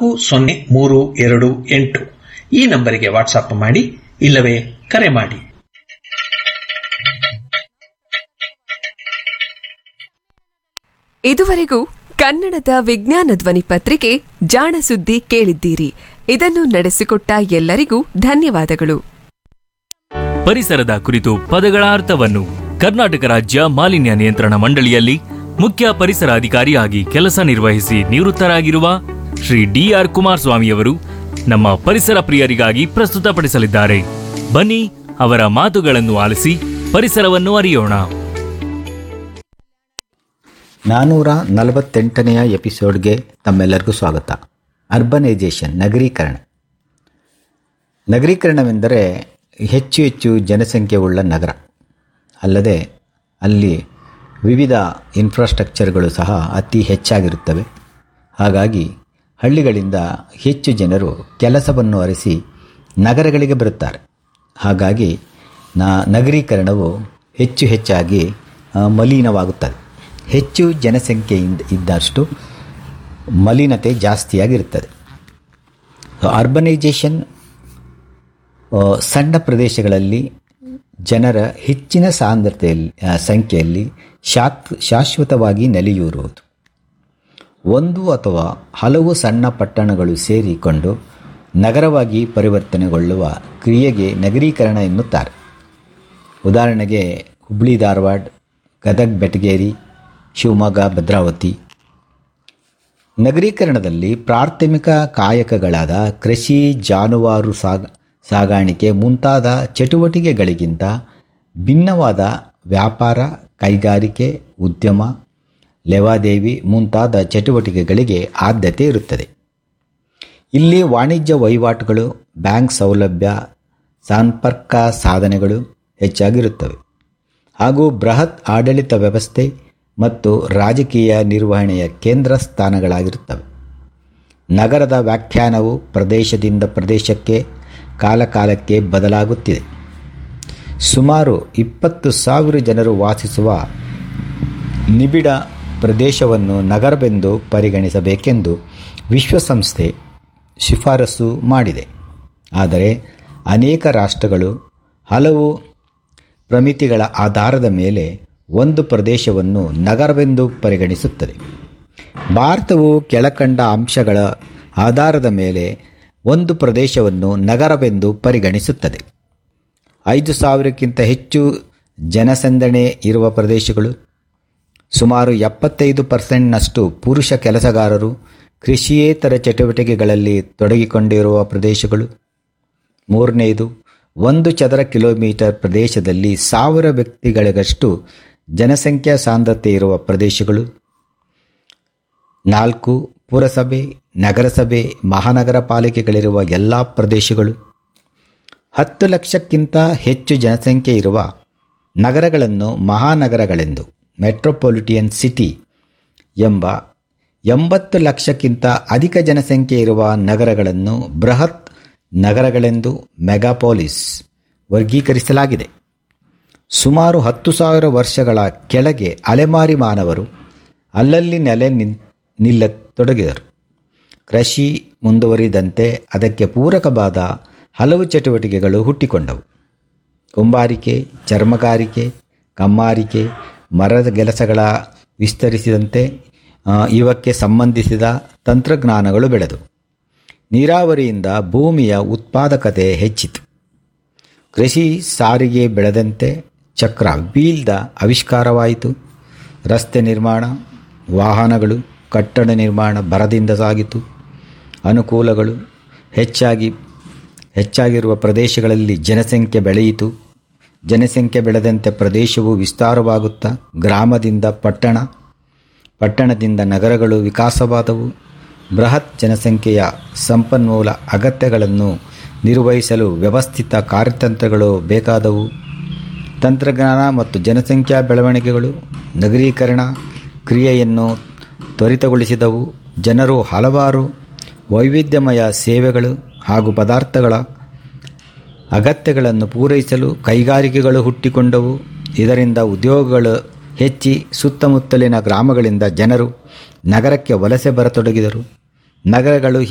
ನಾಲ್ಕು ಸೊನ್ನೆ ಮೂರು ಎರಡು ಎಂಟು ಈ ನಂಬರಿಗೆ ವಾಟ್ಸಪ್ ಮಾಡಿ ಇಲ್ಲವೇ ಕರೆ ಮಾಡಿ ಇದುವರೆಗೂ ಕನ್ನಡದ ವಿಜ್ಞಾನ ಧ್ವನಿ ಪತ್ರಿಕೆ ಜಾಣ ಸುದ್ದಿ ಕೇಳಿದ್ದೀರಿ ಇದನ್ನು ನಡೆಸಿಕೊಟ್ಟ ಎಲ್ಲರಿಗೂ ಧನ್ಯವಾದಗಳು ಪರಿಸರದ ಕುರಿತು ಪದಗಳ ಅರ್ಥವನ್ನು ಕರ್ನಾಟಕ ರಾಜ್ಯ ಮಾಲಿನ್ಯ ನಿಯಂತ್ರಣ ಮಂಡಳಿಯಲ್ಲಿ ಮುಖ್ಯ ಪರಿಸರ ಅಧಿಕಾರಿಯಾಗಿ ಕೆಲಸ ನಿರ್ವಹಿಸಿ ನಿವೃತ್ತರಾಗಿರುವ ಶ್ರೀ ಡಿಆರ್ ಕುಮಾರಸ್ವಾಮಿಯವರು ನಮ್ಮ ಪರಿಸರ ಪ್ರಿಯರಿಗಾಗಿ ಪ್ರಸ್ತುತಪಡಿಸಲಿದ್ದಾರೆ ಬನ್ನಿ ಅವರ ಮಾತುಗಳನ್ನು ಆಲಿಸಿ ಪರಿಸರವನ್ನು ಅರಿಯೋಣ ನಾನ್ನೂರ ನಲವತ್ತೆಂಟನೆಯ ಎಪಿಸೋಡ್ಗೆ ತಮ್ಮೆಲ್ಲರಿಗೂ ಸ್ವಾಗತ ಅರ್ಬನೈಜೇಷನ್ ನಗರೀಕರಣ ನಗರೀಕರಣವೆಂದರೆ ಹೆಚ್ಚು ಹೆಚ್ಚು ಜನಸಂಖ್ಯೆ ಉಳ್ಳ ನಗರ ಅಲ್ಲದೆ ಅಲ್ಲಿ ವಿವಿಧ ಇನ್ಫ್ರಾಸ್ಟ್ರಕ್ಚರ್ಗಳು ಸಹ ಅತಿ ಹೆಚ್ಚಾಗಿರುತ್ತವೆ ಹಾಗಾಗಿ ಹಳ್ಳಿಗಳಿಂದ ಹೆಚ್ಚು ಜನರು ಕೆಲಸವನ್ನು ಅರಿಸಿ ನಗರಗಳಿಗೆ ಬರುತ್ತಾರೆ ಹಾಗಾಗಿ ನ ನಗರೀಕರಣವು ಹೆಚ್ಚು ಹೆಚ್ಚಾಗಿ ಆ, ಮಲಿನವಾಗುತ್ತದೆ ಹೆಚ್ಚು ಜನಸಂಖ್ಯೆಯಿಂದ ಇದ್ದಷ್ಟು ಮಲಿನತೆ ಜಾಸ್ತಿಯಾಗಿರುತ್ತದೆ ಅರ್ಬನೈಜೇಷನ್ ಆ, ಸಣ್ಣ ಪ್ರದೇಶಗಳಲ್ಲಿ ಜನರ ಹೆಚ್ಚಿನ ಸಾಂದ್ರತೆಯಲ್ಲಿ ಆ, ಸಂಖ್ಯೆಯಲ್ಲಿ ಶಾಕ್ ಶಾಶ್ವತವಾಗಿ ನೆಲೆಯೂರುವುದು ಒಂದು ಅಥವಾ ಹಲವು ಸಣ್ಣ ಪಟ್ಟಣಗಳು ಸೇರಿಕೊಂಡು ನಗರವಾಗಿ ಪರಿವರ್ತನೆಗೊಳ್ಳುವ ಕ್ರಿಯೆಗೆ ನಗರೀಕರಣ ಎನ್ನುತ್ತಾರೆ ಉದಾಹರಣೆಗೆ ಹುಬ್ಳಿ ಧಾರವಾಡ ಗದಗ್ ಬೆಟಗೇರಿ ಶಿವಮೊಗ್ಗ ಭದ್ರಾವತಿ ನಗರೀಕರಣದಲ್ಲಿ ಪ್ರಾಥಮಿಕ ಕಾಯಕಗಳಾದ ಕೃಷಿ ಜಾನುವಾರು ಸಾಗ ಸಾಗಾಣಿಕೆ ಮುಂತಾದ ಚಟುವಟಿಕೆಗಳಿಗಿಂತ ಭಿನ್ನವಾದ ವ್ಯಾಪಾರ ಕೈಗಾರಿಕೆ ಉದ್ಯಮ ಲೆವಾದೇವಿ ಮುಂತಾದ ಚಟುವಟಿಕೆಗಳಿಗೆ ಆದ್ಯತೆ ಇರುತ್ತದೆ ಇಲ್ಲಿ ವಾಣಿಜ್ಯ ವಹಿವಾಟುಗಳು ಬ್ಯಾಂಕ್ ಸೌಲಭ್ಯ ಸಂಪರ್ಕ ಸಾಧನೆಗಳು ಹೆಚ್ಚಾಗಿರುತ್ತವೆ ಹಾಗೂ ಬೃಹತ್ ಆಡಳಿತ ವ್ಯವಸ್ಥೆ ಮತ್ತು ರಾಜಕೀಯ ನಿರ್ವಹಣೆಯ ಕೇಂದ್ರ ಸ್ಥಾನಗಳಾಗಿರುತ್ತವೆ ನಗರದ ವ್ಯಾಖ್ಯಾನವು ಪ್ರದೇಶದಿಂದ ಪ್ರದೇಶಕ್ಕೆ ಕಾಲಕಾಲಕ್ಕೆ ಬದಲಾಗುತ್ತಿದೆ ಸುಮಾರು ಇಪ್ಪತ್ತು ಸಾವಿರ ಜನರು ವಾಸಿಸುವ ನಿಬಿಡ ಪ್ರದೇಶವನ್ನು ನಗರವೆಂದು ಪರಿಗಣಿಸಬೇಕೆಂದು ವಿಶ್ವಸಂಸ್ಥೆ ಶಿಫಾರಸು ಮಾಡಿದೆ ಆದರೆ ಅನೇಕ ರಾಷ್ಟ್ರಗಳು ಹಲವು ಪ್ರಮಿತಿಗಳ ಆಧಾರದ ಮೇಲೆ ಒಂದು ಪ್ರದೇಶವನ್ನು ನಗರವೆಂದು ಪರಿಗಣಿಸುತ್ತದೆ ಭಾರತವು ಕೆಳಕಂಡ ಅಂಶಗಳ ಆಧಾರದ ಮೇಲೆ ಒಂದು ಪ್ರದೇಶವನ್ನು ನಗರವೆಂದು ಪರಿಗಣಿಸುತ್ತದೆ ಐದು ಸಾವಿರಕ್ಕಿಂತ ಹೆಚ್ಚು ಜನಸಂದಣಿ ಇರುವ ಪ್ರದೇಶಗಳು ಸುಮಾರು ಎಪ್ಪತ್ತೈದು ಪರ್ಸೆಂಟ್ನಷ್ಟು ಪುರುಷ ಕೆಲಸಗಾರರು ಕೃಷಿಯೇತರ ಚಟುವಟಿಕೆಗಳಲ್ಲಿ ತೊಡಗಿಕೊಂಡಿರುವ ಪ್ರದೇಶಗಳು ಮೂರನೆಯದು ಒಂದು ಚದರ ಕಿಲೋಮೀಟರ್ ಪ್ರದೇಶದಲ್ಲಿ ಸಾವಿರ ವ್ಯಕ್ತಿಗಳಿಗಷ್ಟು ಜನಸಂಖ್ಯಾ ಸಾಂದ್ರತೆ ಇರುವ ಪ್ರದೇಶಗಳು ನಾಲ್ಕು ಪುರಸಭೆ ನಗರಸಭೆ ಮಹಾನಗರ ಪಾಲಿಕೆಗಳಿರುವ ಎಲ್ಲ ಪ್ರದೇಶಗಳು ಹತ್ತು ಲಕ್ಷಕ್ಕಿಂತ ಹೆಚ್ಚು ಜನಸಂಖ್ಯೆ ಇರುವ ನಗರಗಳನ್ನು ಮಹಾನಗರಗಳೆಂದು ಮೆಟ್ರೋಪೊಲಿಟಿಯನ್ ಸಿಟಿ ಎಂಬ ಎಂಬತ್ತು ಲಕ್ಷಕ್ಕಿಂತ ಅಧಿಕ ಜನಸಂಖ್ಯೆ ಇರುವ ನಗರಗಳನ್ನು ಬೃಹತ್ ನಗರಗಳೆಂದು ಮೆಗಾಪೋಲಿಸ್ ವರ್ಗೀಕರಿಸಲಾಗಿದೆ ಸುಮಾರು ಹತ್ತು ಸಾವಿರ ವರ್ಷಗಳ ಕೆಳಗೆ ಅಲೆಮಾರಿ ಮಾನವರು ಅಲ್ಲಲ್ಲಿ ನೆಲೆ ನಿನ್ ನಿಲ್ಲತೊಡಗಿದರು ಕೃಷಿ ಮುಂದುವರಿದಂತೆ ಅದಕ್ಕೆ ಪೂರಕವಾದ ಹಲವು ಚಟುವಟಿಕೆಗಳು ಹುಟ್ಟಿಕೊಂಡವು ಕುಂಬಾರಿಕೆ ಚರ್ಮಗಾರಿಕೆ ಕಮ್ಮಾರಿಕೆ ಮರದ ಕೆಲಸಗಳ ವಿಸ್ತರಿಸಿದಂತೆ ಆ, ಇವಕ್ಕೆ ಸಂಬಂಧಿಸಿದ ತಂತ್ರಜ್ಞಾನಗಳು ಬೆಳೆದವು ನೀರಾವರಿಯಿಂದ ಭೂಮಿಯ ಉತ್ಪಾದಕತೆ ಹೆಚ್ಚಿತು ಕೃಷಿ ಸಾರಿಗೆ ಬೆಳೆದಂತೆ ಚಕ್ರ ವೀಲ್ದ ಆವಿಷ್ಕಾರವಾಯಿತು ರಸ್ತೆ ನಿರ್ಮಾಣ ವಾಹನಗಳು ಕಟ್ಟಡ ನಿರ್ಮಾಣ ಭರದಿಂದ ಸಾಗಿತು ಅನುಕೂಲಗಳು ಹೆಚ್ಚಾಗಿ ಹೆಚ್ಚಾಗಿರುವ ಪ್ರದೇಶಗಳಲ್ಲಿ ಜನಸಂಖ್ಯೆ ಬೆಳೆಯಿತು ಜನಸಂಖ್ಯೆ ಬೆಳೆದಂತೆ ಪ್ರದೇಶವು ವಿಸ್ತಾರವಾಗುತ್ತಾ ಗ್ರಾಮದಿಂದ ಪಟ್ಟಣ ಪಟ್ಟಣದಿಂದ ನಗರಗಳು ವಿಕಾಸವಾದವು ಬೃಹತ್ ಜನಸಂಖ್ಯೆಯ ಸಂಪನ್ಮೂಲ ಅಗತ್ಯಗಳನ್ನು ನಿರ್ವಹಿಸಲು ವ್ಯವಸ್ಥಿತ ಕಾರ್ಯತಂತ್ರಗಳು ಬೇಕಾದವು ತಂತ್ರಜ್ಞಾನ ಮತ್ತು ಜನಸಂಖ್ಯಾ ಬೆಳವಣಿಗೆಗಳು ನಗರೀಕರಣ ಕ್ರಿಯೆಯನ್ನು ತ್ವರಿತಗೊಳಿಸಿದವು ಜನರು ಹಲವಾರು ವೈವಿಧ್ಯಮಯ ಸೇವೆಗಳು ಹಾಗೂ ಪದಾರ್ಥಗಳ ಅಗತ್ಯಗಳನ್ನು ಪೂರೈಸಲು ಕೈಗಾರಿಕೆಗಳು ಹುಟ್ಟಿಕೊಂಡವು ಇದರಿಂದ ಉದ್ಯೋಗಗಳು ಹೆಚ್ಚಿ ಸುತ್ತಮುತ್ತಲಿನ ಗ್ರಾಮಗಳಿಂದ ಜನರು ನಗರಕ್ಕೆ ವಲಸೆ ಬರತೊಡಗಿದರು ನಗರಗಳು